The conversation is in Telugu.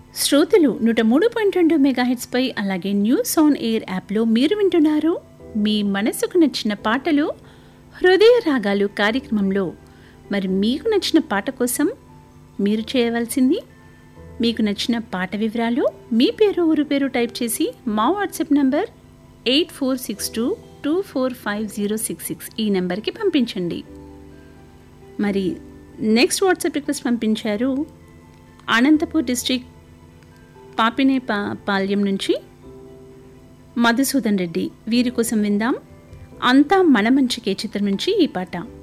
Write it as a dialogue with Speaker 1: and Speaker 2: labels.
Speaker 1: శ్రోతలు నూట మూడు పాయింట్ రెండు మెగాహెట్స్పై అలాగే న్యూస్ ఆన్ ఎయిర్ యాప్లో మీరు వింటున్నారు మీ మనసుకు నచ్చిన పాటలు హృదయ రాగాలు కార్యక్రమంలో మరి మీకు నచ్చిన పాట కోసం మీరు చేయవలసింది మీకు నచ్చిన పాట వివరాలు మీ పేరు ఊరు పేరు టైప్ చేసి మా WhatsApp number eight four six two two four five zero six six ఈ నెంబర్కి పంపించండి మరి నెక్స్ట్ వాట్సాప్ రిక్వెస్ట్ పంపించారు అనంతపూర్ డిస్ట్రిక్ట్ పాపినేపా పాల్యం నుంచి మధుసూదన్ రెడ్డి వీరి కోసం విందాం అంతా మన మంచికే చిత్రం నుంచి ఈ పాట